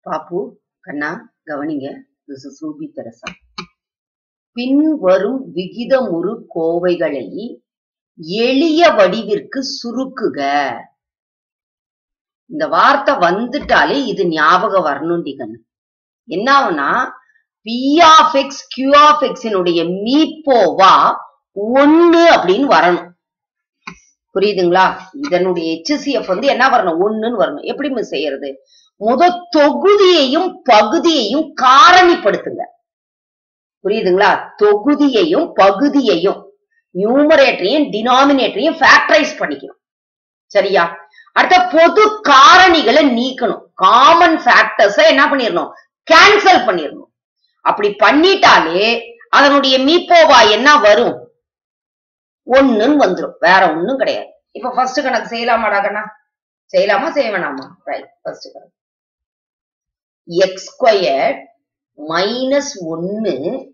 பாப்பு கண்ணா கவனிங்க this is Ruby Teresa பின்வரும் விகிதமுறு கோவைகளை எளிய வடிவிற்கு சுருக்குக இந்த வார்த்தை வந்துட்டாலே இது ஞாபகம் வரணும்டி கண்ணு என்ன ஆகும்னா p of x q of எக்ஸினுடைய மீப்போவா ஒன்னு அப்படின்னு வரணும் புரியுதுங்களா இதனுடைய ஹெச்சிஎஃப் வந்து என்ன வரணும் ஒண்ணுன்னு வரணும் எப்படி மிஸ் செய்யறது முத தொகுதியையும் பகுதியையும் காரணிப்படுத்துங்க புரியுதுங்களா தொகுதியையும் பகுதியையும் நியூமரேட்டரையும் டினாமினேட்டரையும் ஃபேக்டரைஸ் பண்ணிக்கணும் சரியா அடுத்த பொது காரணிகளை நீக்கணும் காமன் ஃபேக்டர்ஸ என்ன பண்ணிடணும் கேன்சல் பண்ணிடணும் அப்படி பண்ணிட்டாலே அதனுடைய மீப்போவா என்ன வரும் ஒண்ணுன்னு வந்துரும் வேற ஒண்ணும் கிடையாது இப்ப ஃபர்ஸ்ட் கணக்கு செய்யலாமாடா கண்ணா செய்யலாமா செய்ய வேணாமா ரைட் ஃபர்ஸ்ட் கணக்கு எக்ஸ் ஸ்கொயர் மைனஸ் ஒன்னு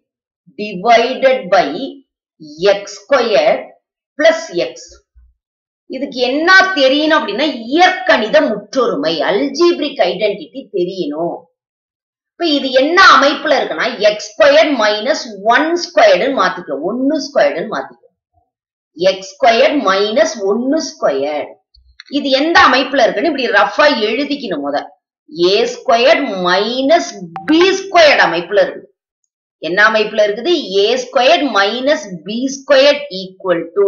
divided by x square plus x இதுக்கு என்ன தெரியணும் அப்படின்னா இயற்கணித முற்றொருமை அல்ஜீப்ரிக் ஐடென்டிட்டி தெரியணும் இப்ப இது என்ன அமைப்புல இருக்குன்னா எக்ஸ் ஸ்கொயர் மைனஸ் ஒன் ஸ்கொயர்டுன்னு மாத்திக்கோ ஒன்னு ஸ்கொயர்டுன்னு மாத்திக்கோ எக்ஸ் ஸ்கொயர் மைனஸ் ஒன்னு ஸ்கொயர் இது எந்த அமைப்புல இருக்குன்னு இப்படி ரஃபா எழுதிக்கணும் முத a square minus b squared அமைப்புல இருக்குது என்ன அமைப்புல இருக்குது a square minus b square equal to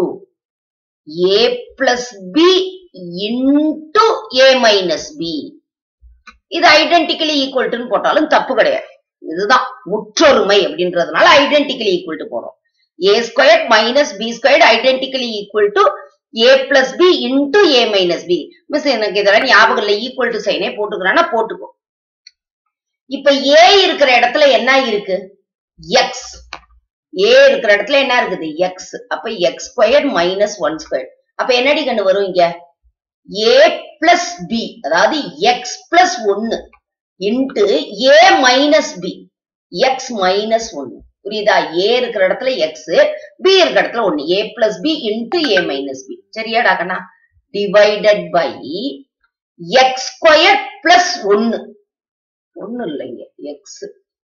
a plus b into a minus b இது ஐடென்டிக்கலி ஈக்குவல் டுன்னு போட்டாலும் தப்பு கிடையாது இதுதான் முற்றொருமை அப்படின்றதுனால ஐடென்டிக்கலி ஈக்குவல் டு போறோம் a square minus b square identically equal to a plus b into a minus b miss எனக்கு இதெல்லாம் ஞாபகம் இல்லை ஈக்குவல் டு சைனே போட்டுக்கிறான்னா போட்டுக்கோ இப்ப ஏ இருக்கிற இடத்துல என்ன இருக்கு எக்ஸ் ஏ இருக்கிற இடத்துல என்ன இருக்குது எக்ஸ் அப்ப x square minus one square அப்ப என்னடி கண்டு வரும் இங்க ஏ பிளஸ் பி அதாவது எக்ஸ் பிளஸ் ஒன்னு into a minus b x minus ஒன்னு புரியுதா ஏ இருக்கிற இடத்துல எக்ஸ் பி இருக்கிற இடத்துல ஒன்னு a plus b into a minus b சரியாடா கண்ணா divided by x square plus ஒன்னு ஒன்னு இல்லைங்க x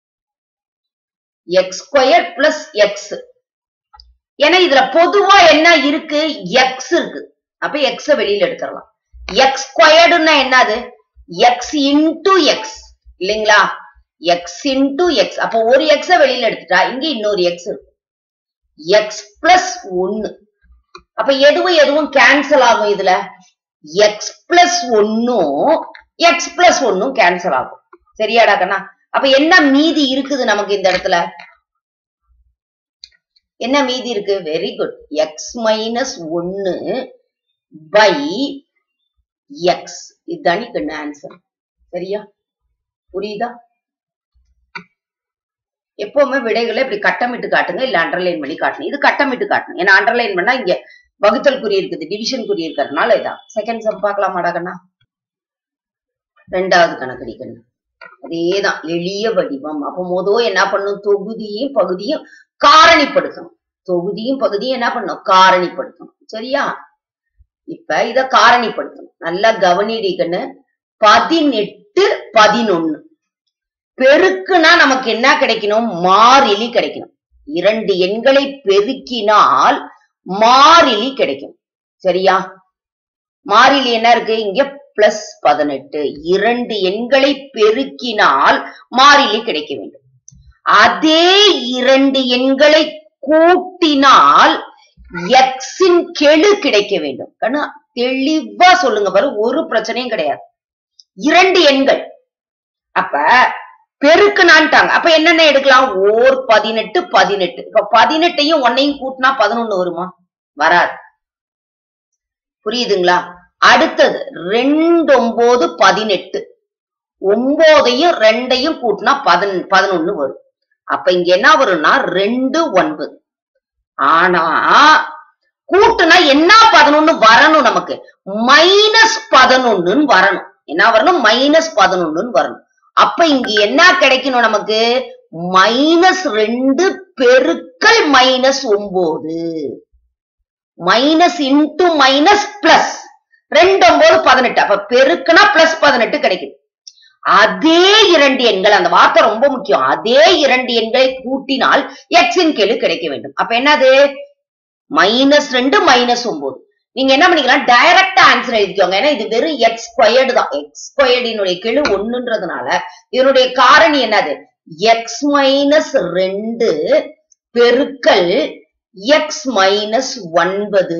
x square plus x ஏன்னா இதுல பொதுவா என்ன இருக்கு எக்ஸ் இருக்கு அப்ப எக்ஸ வெளியில எடுத்துடலாம் எக்ஸ் ஸ்கொயர்டுன்னா என்னது எக்ஸ் இன்டு எக்ஸ் இல்லைங்களா எக்ஸ் இன்டு எக்ஸ் அப்போ ஒரு எக்ஸ வெளியில எடுத்துட்டா இங்க இன்னொரு எக்ஸ் இருக்கு எக்ஸ் பிளஸ் ஒன்னு அப்ப எதுவும் எதுவும் கேன்சல் ஆகும் இதுல எக்ஸ் பிளஸ் ஒன்னும் எக்ஸ் பிளஸ் ஒன்னும் கேன்சல் ஆகும் சரியாடா கண்ணா அப்ப என்ன மீதி இருக்குது நமக்கு இந்த இடத்துல என்ன மீதி இருக்கு வெரி குட் எக்ஸ் மைனஸ் ஒன்னு பை எக்ஸ் இதுதானே கண்ணு ஆன்சர் சரியா புரியுதா எப்பவுமே விடைகளை இப்படி கட்டமிட்டு காட்டுங்க இல்ல அண்டர்லைன் பண்ணி காட்டணும் இது கட்டமிட்டு காட்டணும் ஏன்னா அண்டர்லைன் பண்ணா இங்க வகுத்தல் குறி இருக்குது டிவிஷன் குறி இருக்கிறதுனால இதான் செகண்ட் சம் பார்க்கலாமாடா கண்ணா ரெண்டாவது கணக்கடி கண்ணு அதேதான் எளிய வடிவம் அப்ப மொதோ என்ன பண்ணும் தொகுதியும் பகுதியும் காரணிப்படுத்தணும் தொகுதியும் பகுதியும் என்ன பண்ணும் காரணிப்படுத்தணும் சரியா இப்ப இத காரணிப்படுத்தணும் நல்லா கவனிடிக்கன்னு பதினெட்டு பதினொன்னு பெருக்குனா நமக்கு என்ன கிடைக்கணும் மாறிலி கிடைக்கணும் இரண்டு எண்களை பெருக்கினால் மாறிலி கிடைக்கும் சரியா மாறிலி என்ன இருக்கு இங்க பிளஸ் பதினெட்டு இரண்டு எண்களை பெருக்கினால் மாறிலி கிடைக்க வேண்டும் அதே இரண்டு எண்களை கூட்டினால் எக்ஸின் கெழு கிடைக்க வேண்டும் கண்ணு தெளிவா சொல்லுங்க பாரு ஒரு பிரச்சனையும் கிடையாது இரண்டு எண்கள் அப்ப பெருக்குனான்ட்டாங்க அப்ப என்னென்ன எடுக்கலாம் ஓர் பதினெட்டு பதினெட்டு இப்ப பதினெட்டையும் ஒன்னையும் கூட்டினா பதினொன்னு வருமா வராது புரியுதுங்களா அடுத்தது ரெண்டு ஒன்பது பதினெட்டு ஒன்பதையும் ரெண்டையும் கூட்டினா பதின பதினொன்னு வரும் அப்ப இங்க என்ன வரும்னா ரெண்டு ஒன்பது ஆனா கூட்டுனா என்ன பதினொன்னு வரணும் நமக்கு மைனஸ் பதினொன்னுன்னு வரணும் என்ன வரணும் மைனஸ் பதினொன்னுன்னு வரணும் அப்ப இங்க என்ன கிடைக்கணும் நமக்கு மைனஸ் ரெண்டு பெருக்கல் மைனஸ் ஒன்பது மைனஸ் இன்டு மைனஸ் பிளஸ் ரெண்டு ஒன்பது பதினெட்டு அப்ப பெருக்குனா பிளஸ் பதினெட்டு கிடைக்குது அதே இரண்டு எண்கள் அந்த வார்த்தை ரொம்ப முக்கியம் அதே இரண்டு எண்களை கூட்டினால் எக்ஸின் கெழு கிடைக்க வேண்டும் அப்ப என்னது மைனஸ் ரெண்டு மைனஸ் ஒன்பது நீங்க என்ன பண்ணிக்கலாம் டைரக்டா ஆன்சர் எழுதிக்கோங்க ஏன்னா இது வெறும் எக்ஸ் ஸ்கொயர்டு தான் எக்ஸ் ஸ்கொயர்டினுடைய கெழு ஒண்ணுன்றதுனால இதனுடைய காரணி என்னது எக்ஸ் மைனஸ் ரெண்டு பெருக்கல் எக்ஸ் மைனஸ் ஒன்பது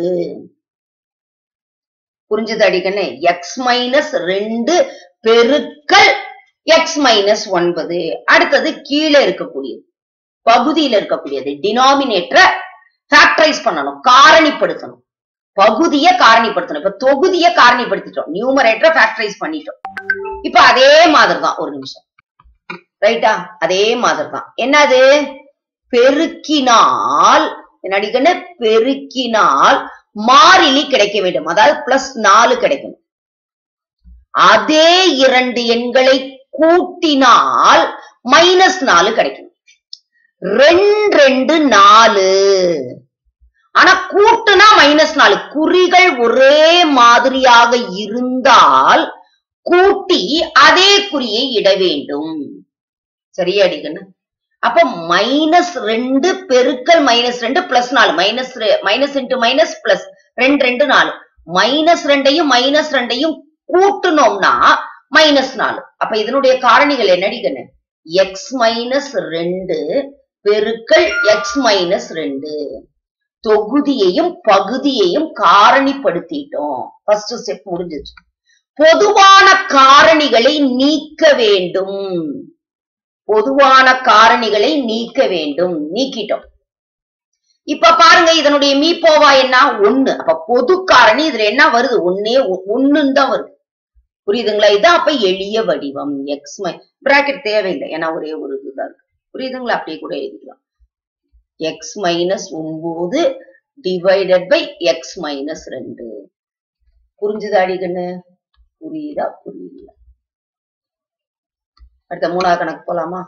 புரிஞ்சது அடிக்கண்ணே எக்ஸ் மைனஸ் ரெண்டு பெருக்கல் எக்ஸ் மைனஸ் ஒன்பது அடுத்தது கீழே இருக்கக்கூடியது பகுதியில் இருக்கக்கூடியது டினாமினேட்டரை ஃபேக்டரைஸ் பண்ணணும் காரணிப்படுத்தணும் பகுதியை காரணிப்படுத்தணும் இப்ப தொகுதியை காரணிப்படுத்திட்டோம் நியூமரேட்டரை ஃபேக்டரைஸ் பண்ணிட்டோம் இப்ப அதே மாதிரி தான் ஒரு நிமிஷம் ரைட்டா அதே மாதிரி தான் என்னது பெருக்கினால் என்னடிக்கன்னு பெருக்கினால் மாறிலி கிடைக்க வேண்டும் அதாவது பிளஸ் நாலு கிடைக்கணும் அதே இரண்டு எண்களை கூட்டினால் மைனஸ் நாலு கிடைக்கும் ரெண்டு ரெண்டு நாலு ஆனா கூட்டுனா மைனஸ் நாலு குறிகள் ஒரே மாதிரியாக இருந்தால் கூட்டி அதே குறியை இட வேண்டும் சரியா அடிக்கணும் அப்ப மைனஸ் ரெண்டு பெருக்கல் மைனஸ் ரெண்டு பிளஸ் நாலு minus minus into minus plus ரெண்டு ரெண்டு நாலு மைனஸ் ரெண்டையும் மைனஸ் ரெண்டையும் கூட்டணும்னா மைனஸ் நாலு அப்ப இதனுடைய காரணிகள் என்னடிக்கண்ணு எக்ஸ் மைனஸ் ரெண்டு பெருக்கல் எக்ஸ் மைனஸ் ரெண்டு தொகுதியையும் பகுதியையும் காரணிப்படுத்திட்டோம் ஃபர்ஸ்ட் ஸ்டெப் முடிஞ்சிச்சு பொதுவான காரணிகளை நீக்க வேண்டும் பொதுவான காரணிகளை நீக்க வேண்டும் நீக்கிட்டோம் இப்ப பாருங்க இதனுடைய மீப்போவா என்ன ஒண்ணு அப்ப பொது காரணி இதுல என்ன வருது ஒன்னே ஒண்ணுன்னு தான் வருது புரியுதுங்களா இதான் அப்ப எளிய வடிவம் எக்ஸ் மை பிராக்கெட் தேவையில்லை ஏன்னா ஒரே ஒரு இதுதான் இருக்கு புரியுதுங்களா அப்படியே கூட எழுதிக்கலாம் எக்ஸ் மைனஸ் ஒன்பது டிவைடட் பை எக்ஸ் மைனஸ் ரெண்டு புரிஞ்சுதா அடிக்கண்ணு புரியுதா புரியல அடுத்த மூணாவது கணக்கு போலாமா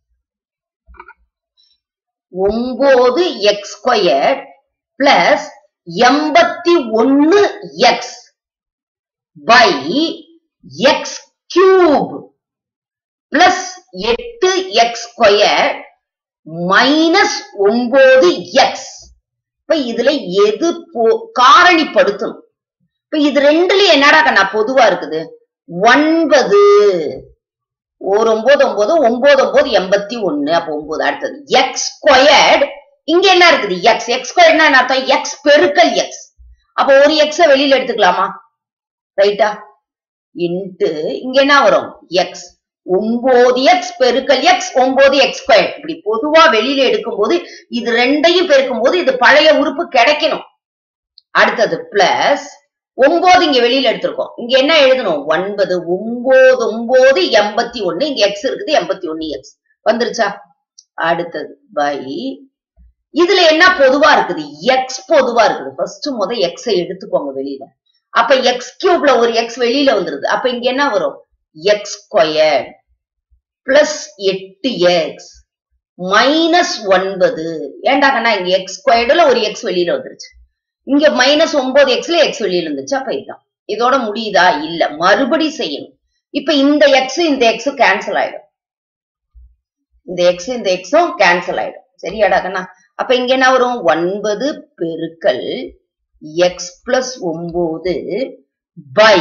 ஒன்பது எக்ஸ் ஸ்கொயர் பிளஸ் எண்பத்தி ஒன்னு x by x cube plus எட்டு எக்ஸ் ஸ்கொயர் மைனஸ் ஒன்பது எக்ஸ் இப்ப இதுல எது காரணிப்படுத்தணும் இப்ப இது ரெண்டுல என்னடா கண்ணா பொதுவா இருக்குது ஒன்பது ஒரு ஒன்பது ஒன்பது ஒன்பது ஒன்பது எண்பத்தி ஒண்ணு அப்ப ஒன்பது அடுத்தது எக்ஸ் ஸ்கொயர்ட் இங்க என்ன இருக்குது எக்ஸ் எக்ஸ் ஸ்கொயர்ட்னா என்ன அர்த்தம் எக்ஸ் பெருக்கல் எக்ஸ் அப்ப ஒரு எக்ஸ வெளியில எடுத்துக்கலாமா ரைட்டா இன்ட்டு இங்க என்ன வரும் எக்ஸ் ஒன்பது எக்ஸ் பெருக்கல் எக்ஸ் ஒன்பது எக்ஸ் ஸ்கொயர் இப்படி பொதுவா வெளியில எடுக்கும்போது இது ரெண்டையும் பெருக்கும் போது இது பழைய உறுப்பு கிடைக்கணும் அடுத்தது பிளஸ் ஒன்பது இங்க வெளியில எடுத்திருக்கோம் இங்க என்ன எழுதணும் ஒன்பது ஒன்பது ஒன்பது எண்பத்தி ஒண்ணு இங்க எக்ஸ் இருக்குது எண்பத்தி ஒண்ணு எக்ஸ் வந்துருச்சா அடுத்தது பை இதுல என்ன பொதுவா இருக்குது எக்ஸ் பொதுவா இருக்குது ஃபர்ஸ்ட் முத எக்ஸ எடுத்துக்கோங்க வெளியில அப்ப எக்ஸ் கியூப்ல ஒரு எக்ஸ் வெளியில வந்துருது அப்ப இங்க என்ன வரும் எக்ஸ் ஸ்கொயர் பிளஸ் எட்டு எக்ஸ் மைனஸ் ஒன்பது ஏண்டா கண்ணா இங்க எக்ஸ் ஸ்கொயர்டுல ஒரு எக்ஸ் வெளியில வந்துருச்சு இங்க மைனஸ் ஒன்பது எக்ஸ்ல எக்ஸ் வெளியில இருந்துச்சு அப்ப இதுதான் இதோட முடியுதா இல்ல மறுபடி செய்யணும் இப்ப இந்த எக்ஸ் இந்த எக்ஸ் கேன்சல் ஆயிடும் இந்த எக்ஸ் இந்த எக்ஸும் கேன்சல் ஆயிடும் சரியாடா கண்ணா அப்ப இங்க என்ன வரும் ஒன்பது பெருக்கல் எக்ஸ் பிளஸ் ஒன்பது பை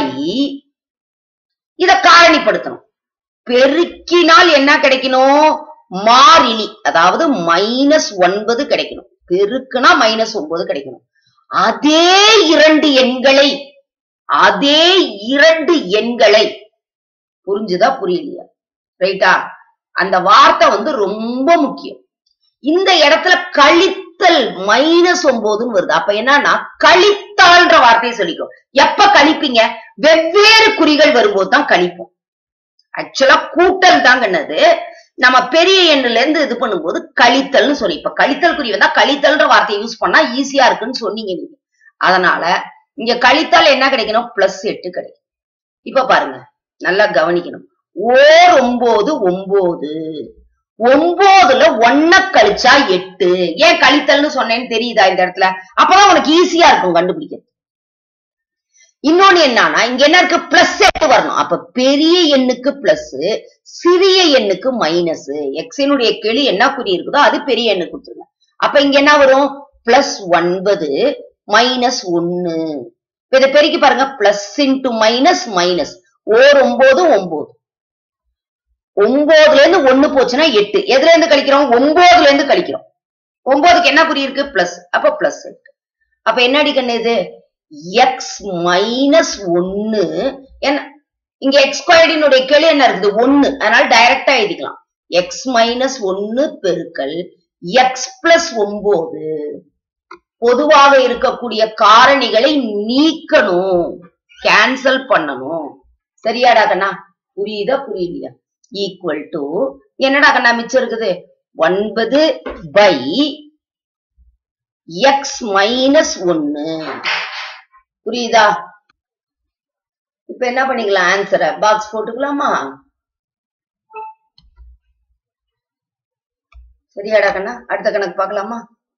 இத காரணிப்படுத்தணும் பெருக்கினால் என்ன கிடைக்கணும் மாறிலி அதாவது மைனஸ் ஒன்பது கிடைக்கணும் பெருக்குனா மைனஸ் ஒன்பது கிடைக்கணும் அதே இரண்டு எண்களை அதே இரண்டு எண்களை புரிஞ்சுதா புரியலையா ரைட்டா அந்த வார்த்தை வந்து ரொம்ப முக்கியம் இந்த இடத்துல கழித்தல் மைனஸ் ஒன்பதுன்னு வருது அப்ப என்னன்னா கழித்தால்ன்ற வார்த்தையை சொல்லிக்கும் எப்ப கழிப்பீங்க வெவ்வேறு குறிகள் வரும்போது தான் கழிப்போம் ஆக்சுவலா கூட்டல் தாங்கன்னது நம்ம பெரிய எண்ணுல இருந்து இது பண்ணும்போது கழித்தல்னு சொல்லி இப்ப கழித்தல் குறி வந்தா கழித்தல்ன்ற வார்த்தையை யூஸ் பண்ணா ஈஸியா இருக்குன்னு சொன்னீங்க நீங்க அதனால இங்க கழித்தால் என்ன கிடைக்கணும் பிளஸ் எட்டு கிடைக்கும் இப்ப பாருங்க நல்லா கவனிக்கணும் ஓர் ஒன்பது ஒன்பது ஒன்பதுல ஒன்ன கழிச்சா எட்டு ஏன் கழித்தல்னு சொன்னேன்னு தெரியுதா இந்த இடத்துல அப்பதான் உனக்கு ஈஸியா இருக்கும் கண்டுபிடிக்க இன்னொன்னு என்னன்னா இங்க என்ன இருக்கு பிளஸ் எட்டு வரணும் அப்ப பெரிய எண்ணுக்கு பிளஸ் சிறிய எண்ணுக்கு மைனஸ் எக்ஸினுடைய கெளி என்ன குறி இருக்குதோ அது பெரிய எண்ணு கொடுத்துருங்க அப்ப இங்க என்ன வரும் பிளஸ் ஒன்பது மைனஸ் ஒன்னு இப்ப இதை பெருக்கி பாருங்க பிளஸ் இன்டு மைனஸ் மைனஸ் ஓர் ஒன்பது ஒன்பது ஒன்பதுல இருந்து ஒண்ணு போச்சுன்னா எட்டு எதுல இருந்து கழிக்கிறோம் ஒன்பதுல இருந்து கழிக்கிறோம் ஒன்பதுக்கு என்ன குறி இருக்கு பிளஸ் அப்ப பிளஸ் எட்டு அப்ப என்னடி கண்ணு இது எக்ஸ் மைனஸ் ஒன்னு என்ன இங்க எக்ஸ் ஸ்கொயர்டினுடைய கெளி என்ன இருக்குது ஒன்னு அதனால டைரக்டா எழுதிக்கலாம் எக்ஸ் மைனஸ் ஒன்னு பெருக்கல் எக்ஸ் பிளஸ் ஒன்பது பொதுவாக இருக்கக்கூடிய காரணிகளை நீக்கணும் கேன்சல் பண்ணணும் சரியாடா கண்ணா புரியுதா புரியலையா ஈக்குவல் டு என்னடா கண்ணா மிச்சம் இருக்குது ஒன்பது பை எக்ஸ் மைனஸ் ஒன்னு புரியுதா இப்ப என்ன பண்ணிக்கலாம் ஆன்சரை பாக்ஸ் போட்டுக்கலாமா சரியாடா கண்ணா அடுத்த கணக்கு பார்க்கலாமா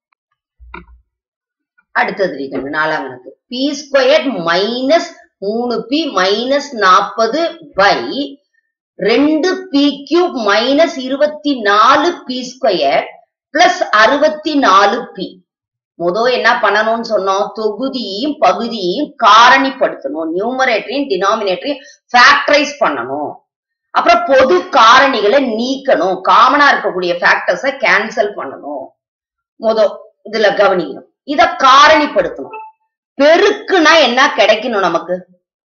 அடுத்தது கண்ணு நாலாம் கணக்கு பி ஸ்கொயர் மைனஸ் மூணு பி மைனஸ் நாற்பது பை ரெண்டு பி கியூப் மைனஸ் இருபத்தி நாலு பி ஸ்கொயர் பிளஸ் அறுபத்தி நாலு பி முத என்ன பண்ணணும்னு சொன்னோம் தொகுதியையும் பகுதியையும் காரணிப்படுத்தணும் நியூமரேட்டரையும் டினாமினேட்டரையும் ஃபேக்டரைஸ் பண்ணணும் அப்புறம் பொது காரணிகளை நீக்கணும் காமனா இருக்கக்கூடிய ஃபேக்டர்ஸை கேன்சல் பண்ணணும் முத இதுல கவனிக்கணும் இத காரணிப்படுத்தணும் பெருக்குனா என்ன கிடைக்கணும் நமக்கு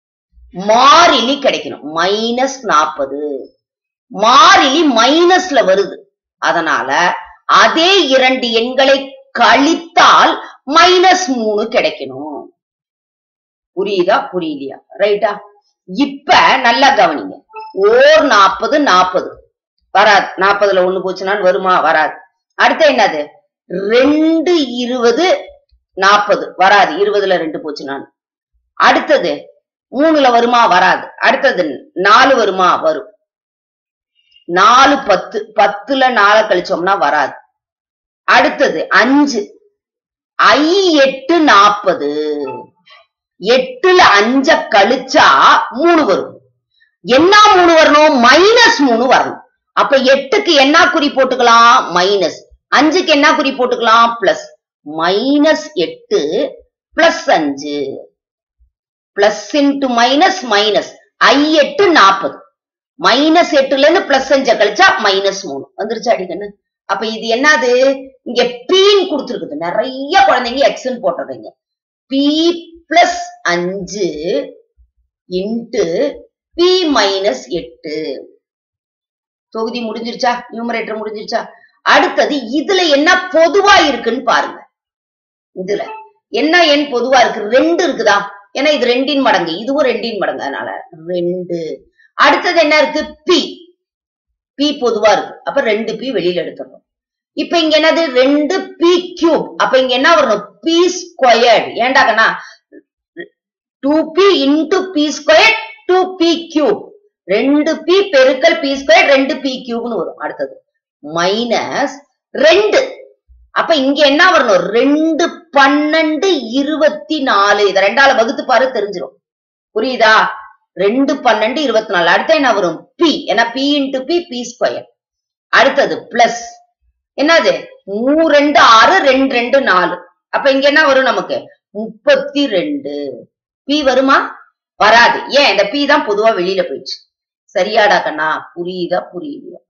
மாறிலி கிடைக்கணும் மைனஸ் நாற்பது மாறிலி மைனஸ்ல வருது அதனால அதே இரண்டு எண்களை கழித்தால் மைனஸ் மூணு கிடைக்கணும் புரியுதா புரியலையா ரைட்டா இப்ப நல்லா கவனிங்க ஓர் நாற்பது நாற்பது வராது நாற்பதுல ஒண்ணு போச்சுன்னா வருமா வராது அடுத்து என்னது ரெண்டு இருபது நாற்பது வராது இருபதுல ரெண்டு போச்சுனான் அடுத்தது மூணுல வருமா வராது அடுத்தது நாலு வருமா வரும் நாலு பத்து பத்துல நாலு கழிச்சோம்னா வராது அடுத்தது அஞ்சு ஐ எட்டு நாற்பது எட்டுல அஞ்ச கழிச்சா மூணு வரும் என்ன மூணு வரணும் மைனஸ் மூணு வரணும் அப்ப எட்டுக்கு என்ன குறி போட்டுக்கலாம் மைனஸ் அஞ்சுக்கு என்ன குறி போட்டுக்கலாம் பிளஸ் மைனஸ் எட்டு பிளஸ் அஞ்சு பிளஸ் இன்டு மைனஸ் மைனஸ் ஐ எட்டு நாற்பது மைனஸ் எட்டுல இருந்து பிளஸ் அஞ்ச கழிச்சா மைனஸ் மூணு வந்துருச்சு அடிக்கண்ணு அப்ப இது என்னது இங்க பீன் கொடுத்துருக்குது நிறைய குழந்தைங்க எக்ஸ்ன்னு போட்டுறீங்க பி பிளஸ் அஞ்சு இன்ட்டு பி மைனஸ் எட்டு தொகுதி முடிஞ்சிருச்சா நியூமரேட்டர் முடிஞ்சிருச்சா அடுத்தது இதுல என்ன பொதுவா இருக்குன்னு பாருங்க இதுல என்ன எண் பொதுவா இருக்கு ரெண்டு இருக்குதா ஏன்னா இது ரெண்டின் மடங்கு இதுவும் ரெண்டின் மடங்கு அதனால ரெண்டு அடுத்தது என்ன இருக்கு பி பி பொதுவா இருக்கு அப்ப ரெண்டு பி வெளியில எடுத்துடணும் இப்ப இங்க என்னது ரெண்டு பி கியூப் அப்ப இங்க என்ன வரணும் பி ஸ்கொயர்ட் ஏண்டாக்கண்ணா two b into b square two b cube ரெண்டு பி பெருக்கல் பி ஸ்கொயர் ரெண்டு பி கியூப்னு வரும் அடுத்தது மைனஸ் ரெண்டு அப்ப இங்க என்ன வரணும் ரெண்டு பன்னெண்டு இருபத்தி நாலு இத ரெண்டால வகுத்து பாரு தெரிஞ்சிடும் புரியுதா ரெண்டு பன்னெண்டு இருபத்தி நாலு அடுத்து என்ன வரும் பி ஏன்னா b into b b square அடுத்தது பிளஸ் என்னது மூ ரெண்டு ஆறு ரெண்டு ரெண்டு நாலு அப்ப இங்க என்ன வரும் நமக்கு முப்பத்தி ரெண்டு பி வருமா வராது ஏன் இந்த பி தான் பொதுவா வெளியில போயிடுச்சு சரியாடா கண்ணா புரியுதா புரியுதா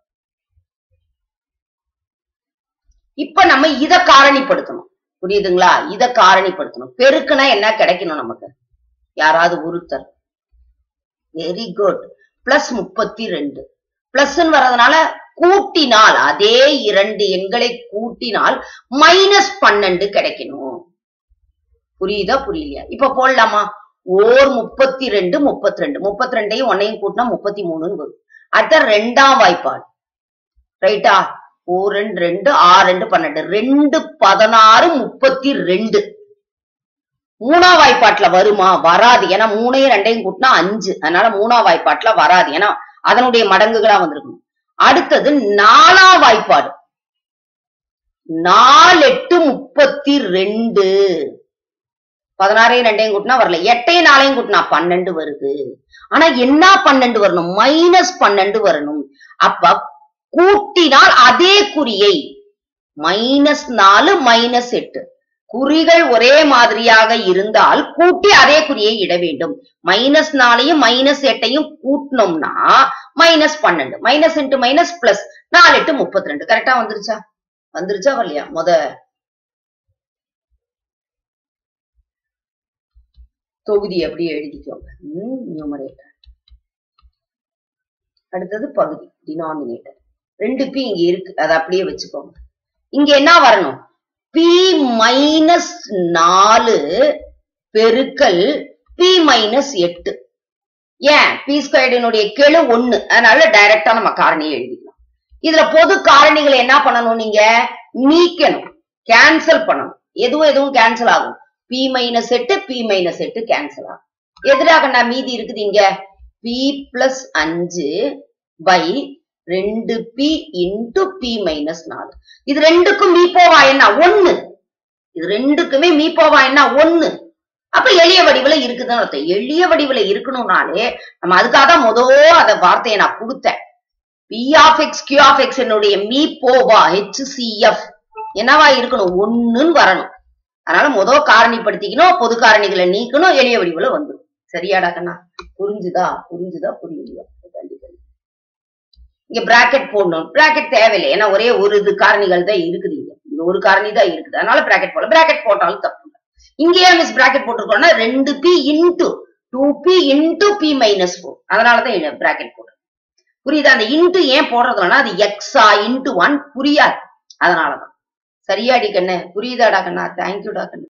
இப்ப நம்ம இத காரணிப்படுத்தணும் புரியுதுங்களா இத காரணிப்படுத்தணும் பெருக்குனா என்ன கிடைக்கணும் நமக்கு யாராவது ஒருத்தர் வெரி குட் பிளஸ் முப்பத்தி ரெண்டு பிளஸ் வர்றதுனால கூட்டினால் அதே இரண்டு எண்களை கூட்டினால் மைனஸ் பன்னெண்டு கிடைக்கணும் புரியுதா புரியலையா இப்ப போடலாமா ஓர் முப்பத்தி ரெண்டு முப்பத்தி ரெண்டு முப்பத்தி ரெண்டையும் ஒன்னையும் கூட்டினா முப்பத்தி மூணுன்னு வரும் அடுத்த ரெண்டாம் வாய்ப்பாடு ரைட்டா ஓர் ரெண்டு ரெண்டு ஆறு ரெண்டு பன்னெண்டு ரெண்டு பதினாறு முப்பத்தி ரெண்டு மூணா வாய்ப்பாட்டுல வருமா வராது ஏன்னா மூணையும் ரெண்டையும் கூட்டினா அஞ்சு அதனால மூணா வாய்ப்பாட்டுல வராது ஏன்னா அதனுடைய மடங்குகளா வந்திருக்கும் அடுத்தது நாலா வாய்ப்பாடு நாலு எட்டு முப்பத்தி ரெண்டு பதினாறையும் ரெண்டையும் கூட்டினா வரல எட்டையும் நாளையும் கூட்டினா பன்னெண்டு வருது ஆனா என்ன பன்னெண்டு வரணும் மைனஸ் பன்னெண்டு வரணும் அப்ப கூட்டினால் அதே குறியை மைனஸ் நாலு மைனஸ் எட்டு குறிகள் ஒரே மாதிரியாக இருந்தால் கூட்டி அதே குறியை இட வேண்டும் மைனஸ் நாலையும் மைனஸ் எட்டையும் கூட்டினோம்னா மைனஸ் பன்னெண்டு மைனஸ் இன்ட்டு மைனஸ் பிளஸ் நாலு எட்டு முப்பத்தி ரெண்டு கரெக்டா வந்துருச்சா வந்துருச்சா வரலையா முத தொகுதி அப்படியே எழுதிக்கோங்க நியூமரேட்டர் அடுத்தது பகுதி டினாமினேட்டர் ரெண்டு பி இங்க இருக்கு அதை அப்படியே வச்சுக்கோங்க இங்க என்ன வரணும் பி மைனஸ் நாலு பெருக்கல் பி மைனஸ் எட்டு ஏன் பி ஸ்கொயர்டினுடைய கெழு ஒண்ணு அதனால டைரக்டா நம்ம காரணியை எழுதிக்கலாம் இதுல பொது காரணிகளை என்ன பண்ணணும் நீங்க நீக்கணும் கேன்சல் பண்ணணும் எதுவும் எதுவும் கேன்சல் ஆகும் பி மைனஸ் எட்டு பி மைனஸ் எட்டு கேன்சல் ஆகும் எதிராக நான் மீதி இருக்குது இங்க பி பிளஸ் அஞ்சு பை ரெண்டு பி இன்டு பி மைனஸ் நாலு இது ரெண்டுக்கும் மீப்போவா என்ன ஒண்ணு இது ரெண்டுக்குமே மீப்போவா என்ன ஒண்ணு அப்ப எளிய வடிவுல இருக்குதுன்னு அர்த்தம் எளிய வடிவுல இருக்கணும்னாலே நம்ம அதுக்காக தான் முதல் அந்த வார்த்தையை நான் கொடுத்தேன் p of x q of x என்னுடைய மீ போவா ஹெச்சிஎஃப் என்னவா இருக்கணும் ஒண்ணுன்னு வரணும் அதனால முதல் காரணிப்படுத்திக்கணும் பொது காரணிகளை நீக்கணும் எளிய வடிவுல வந்துடும் சரியாடா கண்ணா புரிஞ்சுதா புரிஞ்சுதா புரியுதா கண்டிப்பா இங்க பிராக்கெட் போடணும் பிராக்கெட் தேவையில்லை ஏன்னா ஒரே ஒரு இது காரணிகள் தான் இருக்குது இங்க இங்க ஒரு காரணி தான் இருக்குது அதனால பிராக்கெட் போடல பிராக்கெட் போட்டாலும் தப்பு இல்லை இங்க ஏன் மிஸ் பிராக்கெட் போட்டிருக்கோம்னா ரெண்டு b into two b into b minus four அதனாலதான் பிராக்கெட் போடுறேன் புரியுதா அந்த இன்டு ஏன் போடுறதுனா அது எக்ஸா இன்டு ஒன் புரியாது அதனாலதான் சரியாடி கண்ணு புரியுதாடா கண்ணா தேங்க்யூடா கண்ணு